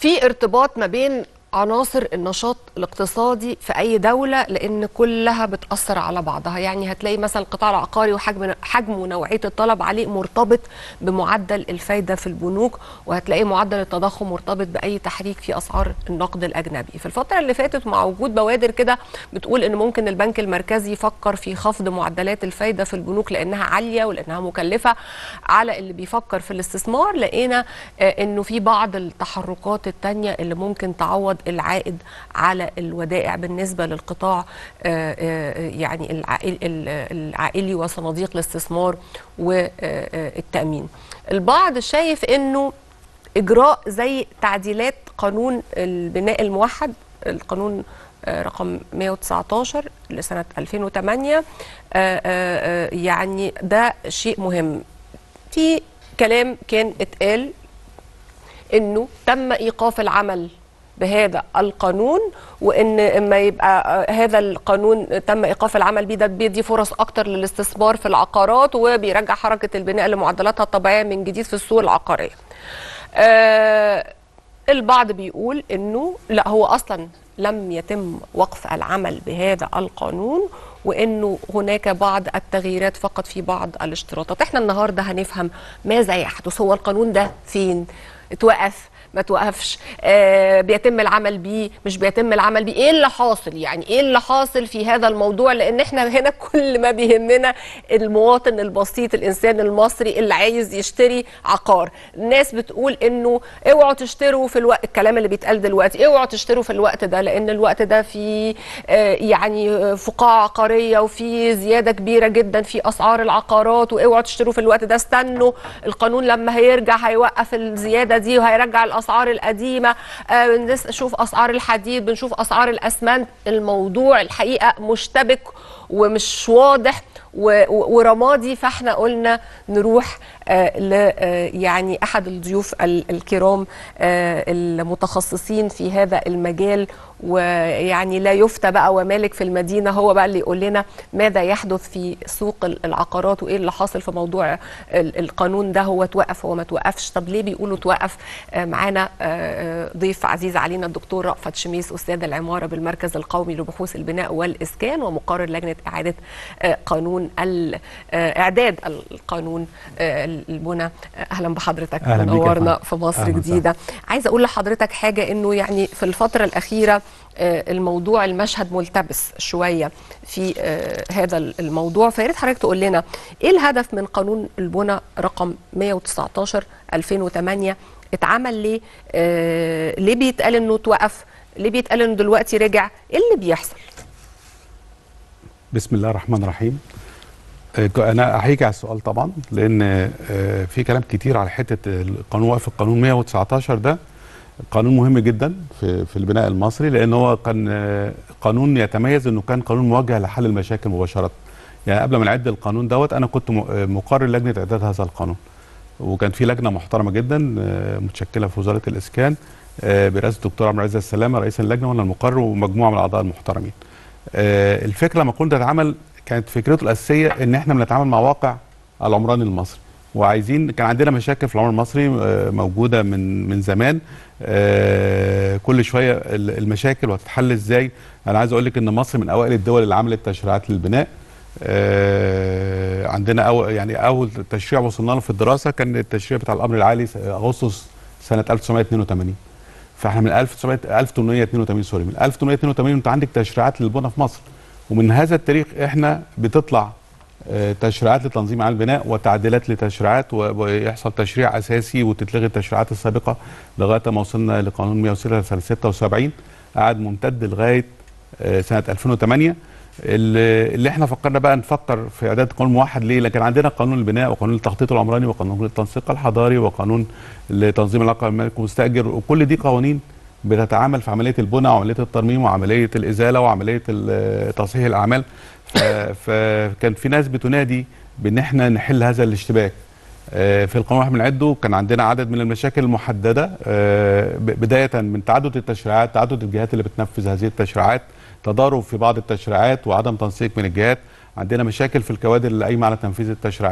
في ارتباط ما بين عناصر النشاط الاقتصادي في اي دوله لان كلها بتاثر على بعضها يعني هتلاقي مثلا القطاع العقاري وحجم حجم ونوعيه الطلب عليه مرتبط بمعدل الفايده في البنوك وهتلاقي معدل التضخم مرتبط باي تحريك في اسعار النقد الاجنبي في الفتره اللي فاتت مع وجود بوادر كده بتقول ان ممكن البنك المركزي يفكر في خفض معدلات الفايده في البنوك لانها عاليه ولانها مكلفه على اللي بيفكر في الاستثمار لقينا آه، انه في بعض التحركات التانية اللي ممكن تعوض العائد على الودائع بالنسبه للقطاع آه، آه، يعني العائل- ال- العائلي وصناديق الاستثمار والتامين البعض شايف انه اجراء زي تعديلات قانون البناء الموحد القانون آه، رقم 119 لسنه 2008 آه، آه، آه، يعني ده شيء مهم في كلام كان اتقال انه تم ايقاف العمل بهذا القانون وان اما يبقى آه، هذا القانون تم ايقاف العمل بيه ده بيدي فرص اكتر للاستثمار في العقارات وبيرجع حركه البناء لمعدلاتها الطبيعيه من جديد في السوق العقاريه. آه البعض بيقول انه لا هو اصلا لم يتم وقف العمل بهذا القانون وانه هناك بعض التغييرات فقط في بعض الاشتراطات احنا النهارده هنفهم ماذا يحدث هو القانون ده فين اتوقف ما توقفش آه بيتم العمل بيه مش بيتم العمل بيه ايه اللي حاصل يعني ايه اللي حاصل في هذا الموضوع لان احنا هنا كل ما بيهمنا المواطن البسيط الانسان المصري اللي عايز يشتري عقار الناس بتقول انه اوعوا تشتروا في الوقت الكلام اللي بيتقال دلوقتي اوعوا تشتروا في الوقت ده لان الوقت ده في آه يعني فقاعه عقاريه وفي زياده كبيره جدا في اسعار العقارات واوعوا تشتروا في الوقت ده استنوا القانون لما هيرجع هيوقف الزياده دي وهيرجع الاسعار القديمه آه بنشوف اسعار الحديد بنشوف اسعار الاسمنت الموضوع الحقيقه مشتبك ومش واضح و- و- ورمادي فاحنا قلنا نروح آه ل آه يعني احد الضيوف ال- الكرام آه المتخصصين في هذا المجال ويعني لا يفتى بقى ومالك في المدينه هو بقى اللي يقول لنا ماذا يحدث في سوق ال- العقارات وايه اللي حاصل في موضوع ال- القانون ده هو توقف هو ما توقفش طب ليه بيقولوا توقف آه معانا آه ضيف عزيز علينا الدكتور رأفت شميس استاذ العماره بالمركز القومي لبحوث البناء والاسكان ومقرر لجنه اعاده آه قانون ال- آه اعداد القانون آه البنى آه اهلا بحضرتك أهلا بيك يا منورنا فندم. في مصر أهلا وسهلا. جديده عايزه اقول لحضرتك حاجه انه يعني في الفتره الاخيره آه، الموضوع المشهد ملتبس شويه في آه، هذا الموضوع فيا ريت حضرتك تقول لنا ايه الهدف من قانون البنى رقم 119 2008 اتعمل ليه آه، ليه بيتقال انه توقف ليه بيتقال انه دلوقتي رجع ايه اللي بيحصل بسم الله الرحمن الرحيم آه، انا احييك على السؤال طبعا لان آه، في كلام كتير على حته القانون وقف القانون 119 ده قانون مهم جدا في في البناء المصري لان هو كان آه، قانون يتميز انه كان قانون موجه لحل المشاكل مباشره يعني قبل ما نعد القانون دوت انا كنت م- آه، مقرر لجنه اعداد هذا القانون وكان في لجنه محترمه جدا آه، متشكله في وزاره الاسكان آه، برئاسه الدكتور عمرو عزت السلامه رئيس اللجنه وانا المقرر ومجموعه من الاعضاء المحترمين. آه، الفكره لما كنت اتعمل كانت فكرته الاساسيه ان احنا بنتعامل مع واقع العمراني المصري وعايزين كان عندنا مشاكل في العمر المصري آه، موجوده من من زمان آه، كل شويه ال- المشاكل وهتتحل ازاي انا عايز اقول لك ان مصر من اوائل الدول اللي عملت تشريعات للبناء آه، عندنا أول يعني اول تشريع وصلنا له في الدراسه كان التشريع بتاع الامر العالي س- اغسطس سنه 1982 فاحنا من 1900 1882 سوري من 1882 انت عندك تشريعات للبنى في مصر ومن هذا التاريخ احنا بتطلع آه، تشريعات لتنظيم عمل البناء وتعديلات لتشريعات و- ويحصل تشريع اساسي وتتلغي التشريعات السابقه لغايه ما وصلنا لقانون 176 قعد ممتد لغايه آه، سنه 2008 اللي اللي احنا فكرنا بقى نفكر في اعداد قانون موحد ليه؟ لكن عندنا قانون البناء وقانون التخطيط العمراني وقانون التنسيق الحضاري وقانون لتنظيم العلاقه بين المالك والمستاجر وكل دي قوانين بتتعامل في عمليه البناء وعمليه الترميم وعمليه الازاله وعمليه ال- تصحيح الاعمال ف- فكان في ناس بتنادي بان احنا نحل هذا الاشتباك آه، في القانون واحنا بنعده كان عندنا عدد من المشاكل المحدده آه، ب- بدايه من تعدد التشريعات تعدد الجهات اللي بتنفذ هذه التشريعات تضارب في بعض التشريعات وعدم تنسيق من الجهات عندنا مشاكل في الكوادر اللي قايمه على تنفيذ التشريعات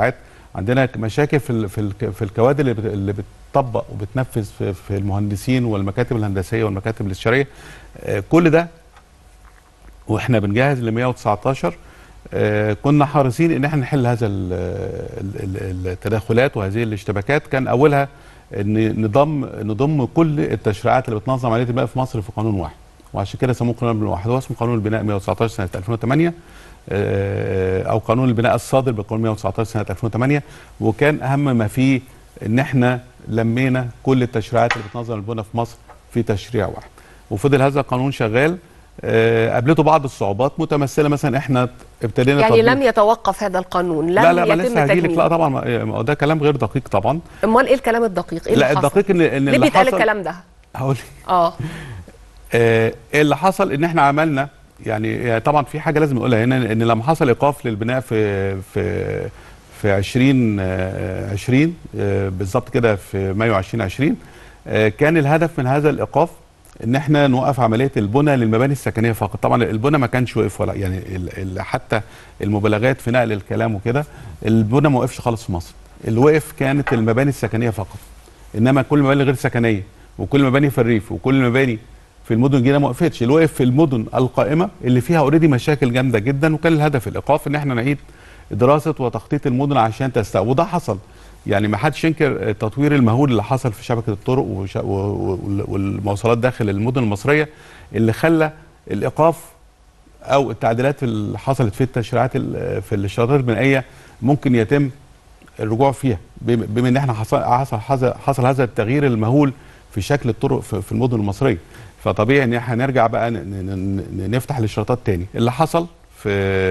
عندنا مشاكل في ال- في ال- في الكوادر اللي بت- اللي بتطبق وبتنفذ في, في المهندسين والمكاتب الهندسيه والمكاتب الاستشاريه آه، كل ده واحنا بنجهز ل 119 آه، كنا حريصين ان احنا نحل هذا ال- ال- ال- التداخلات وهذه الاشتباكات كان اولها ان نضم نضم كل التشريعات اللي بتنظم عمليه البناء في مصر في قانون واحد وعشان كده سموه قانون البناء واحد هو اسمه قانون البناء 119 سنه 2008 آه، او قانون البناء الصادر بقانون 119 سنه 2008 وكان اهم ما فيه ان احنا لمينا كل التشريعات اللي بتنظم البناء في مصر في تشريع واحد وفضل هذا القانون شغال آه، قابلته بعض الصعوبات متمثله مثلا احنا ابتدينا يعني تطبيق- لم يتوقف هذا القانون لم لا لا ما يتم لسه هجيلك لا تجميله طبعا ما- ما هو ده كلام غير دقيق طبعا امال ايه الكلام الدقيق ايه اللي لا حصل؟ الدقيق ان ان ليه اللي بيتقال حصل الكلام ده هقول اه آه، اللي حصل ان احنا عملنا يعني يعني طبعا في حاجه لازم نقولها هنا ان لما حصل ايقاف للبناء في في في 20 آه، 20 آه، بالظبط كده في مايو 2020 آه، كان الهدف من هذا الايقاف ان احنا نوقف عمليه البنى للمباني السكنيه فقط طبعا البنى ما كانش واقف ولا يعني ال- ال- حتى المبالغات في نقل الكلام وكده البنى ما وقفش خالص في مصر اللي وقف كانت المباني السكنيه فقط انما كل المباني غير سكنيه وكل المباني في الريف وكل المباني في المدن الجديده ما وقفتش اللي وقف في المدن القائمه اللي فيها اوريدي مشاكل جامده جدا وكان الهدف الايقاف ان احنا نعيد دراسه وتخطيط المدن عشان تستوعب وده حصل يعني ما حدش ينكر التطوير المهول اللي حصل في شبكه الطرق وش- و- و- والمواصلات داخل المدن المصريه اللي خلى الايقاف او التعديلات اللي حصلت في التشريعات ال- في الاشارات البنائيه ممكن يتم الرجوع فيها بم- بما ان احنا حصل حصل حصل, حصل هذا التغيير المهول في شكل الطرق في, في المدن المصريه فطبيعي ان احنا نرجع بقى ن- ن- ن- نفتح الاشارات تاني اللي حصل في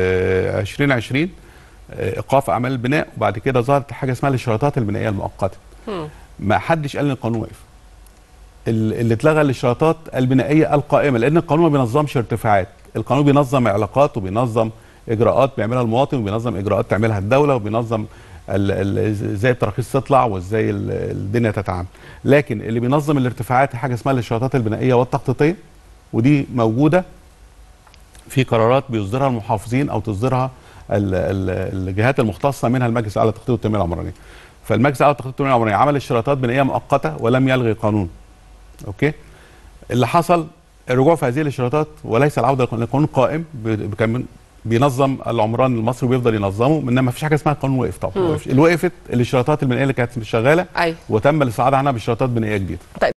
2020 آه، ايقاف اعمال البناء وبعد كده ظهرت حاجه اسمها الاشارات البنائيه المؤقته هم. ما حدش قال ان القانون واقف ال- اللي اتلغى الاشارات البنائيه القائمه لان القانون ما بينظمش ارتفاعات القانون بينظم علاقات وبينظم اجراءات بيعملها المواطن وبينظم اجراءات تعملها الدوله وبينظم ال- ال- ازاي التراخيص تطلع وازاي ال- الدنيا تتعامل لكن اللي بينظم الارتفاعات حاجه اسمها الاشارات البنائيه والتخطيطيه ودي موجوده في قرارات بيصدرها المحافظين او تصدرها ال- ال- الجهات المختصه منها المجلس الاعلى للتخطيط والتنميه العمرانيه فالمجلس الاعلى للتخطيط والتنميه العمرانيه عمل اشتراطات بنائيه مؤقته ولم يلغي قانون اوكي اللي حصل الرجوع في هذه الاشتراطات وليس العوده للقانون القانون قائم ب- كان بينظم العمران المصري وبيفضل ينظمه انما ما فيش حاجه اسمها قانون وقف طبعا مم. وقفش. اللي وقفت الاشتراطات البنائيه اللي كانت شغاله ايوه وتم الاستعاده عنها باشتراطات بنائيه جديده